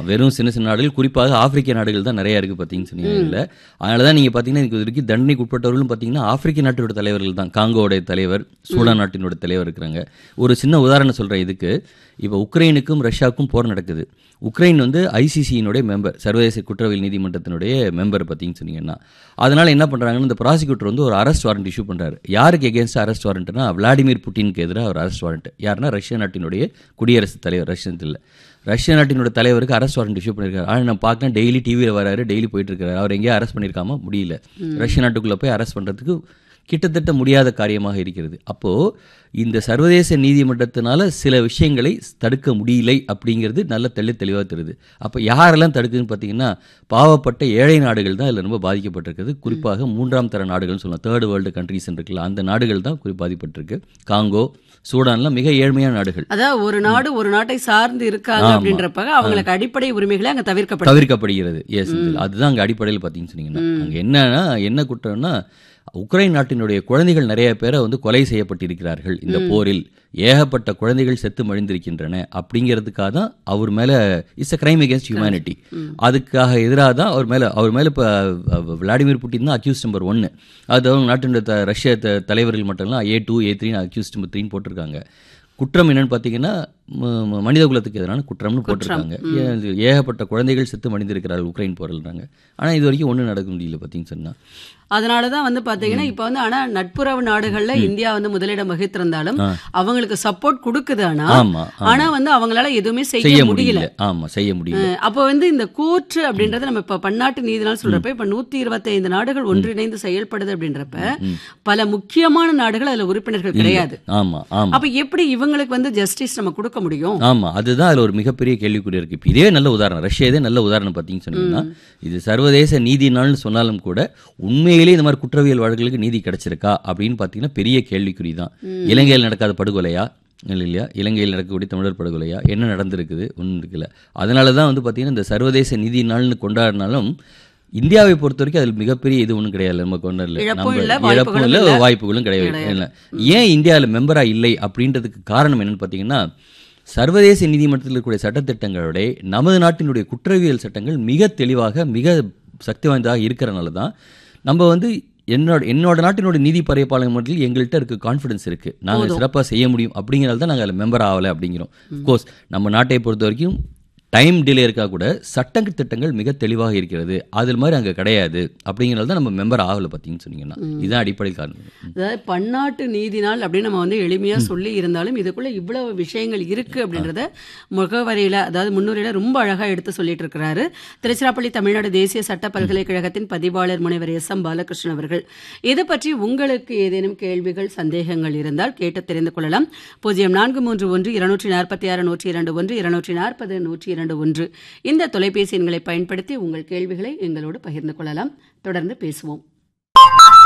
வெறும் சின்ன சின்ன நாடுகள் குறிப்பாக ஆப்பிரிக்க நாடுகள் தான் நிறைய இருக்கு பார்த்தீங்கன்னு சொன்னீங்க இல்ல அதனால தான் நீங்க பார்த்தீங்கன்னா இதுக்கு வரைக்கும் தண்டனைக்கு உட்பட்டவர்களும் பார்த்தீங்கன்னா ஆப்பிரிக்க நாட்டோட தலைவர்கள் தான் காங்கோடைய தலைவர் சூடான் நாட்டினோட தலைவர் இருக்கிறாங்க ஒரு சின்ன உதாரணம் சொல்றேன் இதுக்கு இப்போ உக்ரைனுக்கும் ரஷ்யாவுக்கும் போர் நடக்குது உக்ரைன் வந்து ஐசிசியினுடைய மெம்பர் சர்வதேச குற்றவியல் நீதிமன்றத்தினுடைய மெம்பர் பார்த்தீங்கன்னு சொன்னீங்கன்னா அதனால என்ன பண்றாங்கன்னா இந்த ப்ராசிக்யூட்டர் வந்து ஒரு அரெஸ்ட் வாரண்ட் இஷ்யூ பண்றாரு யாருக்கு எகேன்ஸ்ட் அரெஸ்ட் வாரண்ட்னா விளாடிமிர் புட்டினுக்கு எதிராக ஒரு அரெஸ்ட் வாரண்ட் யாருன்னா ரஷ்ய நாட்டினுடைய குடியரசுத் தலைவர் ரஷ்யன் இல்லை ரஷ்ய நாட்டினோட தலைவருக்கு அரெஸ்ட் வாரண்ட் இஷ்யூ பண்ணியிருக்காரு ஆனால் நான் பார்க்கலாம் டெய்லி டிவியில் வராரு டெய்லி போயிட்டு இருக்காரு அவர் எங்கேயும் அரெஸ்ட் பண்ணியிருக்காம முடியல ரஷ்ய நாட்டுக்குள்ளே போய் அரெஸ்ட் பண்ணுறதுக்கு கிட்டத்தட்ட முடியாத காரியமாக இருக்கிறது அப்போ இந்த சர்வதேச நீதிமன்றத்தினால சில விஷயங்களை தடுக்க முடியலை அப்படிங்கிறது நல்ல தெளி தெளிவாக தெரியுது அப்போ யாரெல்லாம் தடுக்குதுன்னு பார்த்தீங்கன்னா பாவப்பட்ட ஏழை நாடுகள் தான் இதில் ரொம்ப பாதிக்கப்பட்டிருக்குது குறிப்பாக மூன்றாம் தர நாடுகள்னு சொல்லலாம் தேர்ட் வேர்ல்டு கண்ட்ரீஸ் இருக்குல்ல அந்த நாடுகள் தான் குறி பாதிப்பட்டிருக்கு காங்கோ சூடான்லாம் மிக ஏழ்மையான நாடுகள் அதாவது ஒரு நாடு ஒரு நாட்டை சார்ந்து இருக்காங்க ஆமா. அப்படின்றப்ப அவங்களுக்கு அடிப்படை உரிமைகளை அங்க தவிர்க்கப்படும் தவிர்க்கப்படுகிறது எஸ் அதுதான் அங்கே அடிப்படையில் பார்த்தீங்கன்னு சொன்னீங்கன்னா அங்கே என்னன்னா என்ன குற்றம்னா உக்ரைன் நாட்டினுடைய குழந்தைகள் நிறைய பேரை வந்து கொலை செய்யப்பட்டிருக்கிறார்கள் இந்த போரில் ஏகப்பட்ட குழந்தைகள் செத்து மழிந்திருக்கின்றன அப்படிங்கிறதுக்காக தான் அவர் மேல it's a crime against humanity அதுக்காக எதிராக தான் அவர் மேல அவர் மேல இப்போ விளாடிமிர் புட்டின் தான் அக்யூஸ் நம்பர் ஒன்று அது அவங்க நாட்டினுடைய த- ரஷ்ய த- தலைவர்கள் மட்டும் இல்ல A two A three accuse number த்ரீன்னு போட்டிருக்காங்க குற்றம் என்னன்னு பார்த்தீங்கன்னா ம- ம- மனித குலத்துக்கு எதிரான குற்றம்னு போட்டிருக்காங்க ஏ- இது ஏகப்பட்ட குழந்தைகள் செத்து மடிந்திருக்கிறார்கள் உக்ரைன் போரில்றாங்க ஆனா இது வரைக்கும் ஒன்றும் நடக்க முடியல பார்த்தீங்கன்னு சொன்னா அதனாலதான் வந்து பாத்தீங்கன்னா இப்ப வந்து ஆனா நட்புறவு நாடுகள்ல இந்தியா வந்து முதலிடம் வகித்திருந்தாலும் அவங்களுக்கு சப்போர்ட் கொடுக்குது ஆனா ஆமா ஆமா. ஆனா வந்து அவங்களால எதுவுமே செய்ய செய்ய முடியல முடியல ஆமா செய்ய முடியல அஹ் அப்போ வந்து இந்த கூற்று அப்படின்றத நம்ம இப்ப பன்னாட்டு நீதினால் சொல்றப்ப இப்ப நூத்தி இருபத்தி ஐந்து நாடுகள் ஒன்றிணைந்து செயல்படுது அப்படின்றப்ப பல முக்கியமான நாடுகள் அதுல உறுப்பினர்கள் கிடையாது ஆமா ஆமா அப்ப எப்படி இவங்களுக்கு வந்து ஜஸ்டிஸ் நம்ம கொடுக்க முடியும் ஆமா அதுதான் அதுல ஒரு மிகப்பெரிய கேள்விக்குறி இருக்கு இப்போ இதே நல்ல உதாரணம் ரஷ்யா இதே நல்ல உதாரணம் பார்த்தீங்கன்னு சொன்னீங்கன்னா இது சர்வதேச நீதி நாள்னு சொன்னாலும் கூட உண்மையிலேயே இந்த மாதிரி குற்றவியல் வழக்குகளுக்கு நீதி கிடைச்சிருக்கா அப்படின்னு பார்த்தீங்கன்னா பெரிய கேள்விக்குறி தான் இலங்கையில் நடக்காத படுகொலையா இல்லை இல்லையா இலங்கையில் நடக்கக்கூடிய தமிழர் படுகொலையா என்ன நடந்திருக்குது ஒன்றும் இருக்குல்ல அதனால தான் வந்து பார்த்தீங்கன்னா இந்த சர்வதேச நீதி நாள்னு கொண்டாடினாலும் இந்தியாவை பொறுத்த வரைக்கும் அதில் மிகப்பெரிய இது ஒன்றும் கிடையாது நம்ம கொண்டாடல இழப்பும் நம்ம இல்ல, இழப்பும் வாய்ப்புகளும் இல்லை இல்ல. வாய்ப்புகளும் கிடையாது இல்லை ஏன் இந்தியாவில் மெம்பரா இல்லை அப்படின்றதுக்கு காரணம் என்னன்னு பார்த்தீங்கன்னா சர்வதேச நீதிமன்றத்தில் இருக்கக்கூடிய சட்டத்திட்டங்களோட நமது நாட்டினுடைய குற்றவியல் சட்டங்கள் மிக தெளிவாக மிக சக்தி வாய்ந்ததாக இருக்கிறனால தான் நம்ம வந்து என்னோட என்னோட நாட்டினோட நீதி பறையப்பாளர்கள் எங்கள்கிட்ட இருக்க கான்ஃபிடன்ஸ் இருக்கு நாங்கள் சிறப்பாக செய்ய முடியும் அப்படிங்கிறனால தான் நாங்கள் அதில் மெம்பர் ஆகலை அப்படிங்கிறோம் கோர்ஸ் நம்ம நாட்டை பொறுத்த வரைக்கும் டைம் டிலே இருக்கா கூட சட்ட திட்டங்கள் மிக தெளிவாக இருக்கிறது அதில் மாதிரி அங்கே கிடையாது அப்படிங்கிறனால தான் நம்ம மெம்பர் ஆகலை பார்த்தீங்கன்னு சொன்னீங்கன்னா இதுதான் அடிப்படை காரணம் அதாவது பன்னாட்டு நீதி நாள் அப்படின்னு நம்ம வந்து எளிமையா சொல்லி இருந்தாலும் இதுக்குள்ள இவ்வளவு விஷயங்கள் இருக்கு அப்படின்றத முகவரியில அதாவது முன்னுரையில ரொம்ப அழகா எடுத்து சொல்லிட்டு இருக்கிறாரு திருச்சிராப்பள்ளி தமிழ்நாடு தேசிய சட்ட பல்கலைக்கழகத்தின் பதிவாளர் முனைவர் எஸ் எம் பாலகிருஷ்ணன் அவர்கள் இதை பற்றி உங்களுக்கு ஏதேனும் கேள்விகள் சந்தேகங்கள் இருந்தால் கேட்டு தெரிந்து கொள்ளலாம் பூஜ்ஜியம் நான்கு மூன்று ஒன்று இருநூற்றி நாற்பத்தி ஆறு நூற்றி இரண்டு ஒன்று இருநூற்றி நாற்பது நூற்றி இரண்டு ஒன்று இந்த தொலைபேசி எண்களை பயன்படுத்தி உங்கள் கேள்விகளை எங்களோடு பகிர்ந்து கொள்ளலாம் தொடர்ந்து பேசுவோம்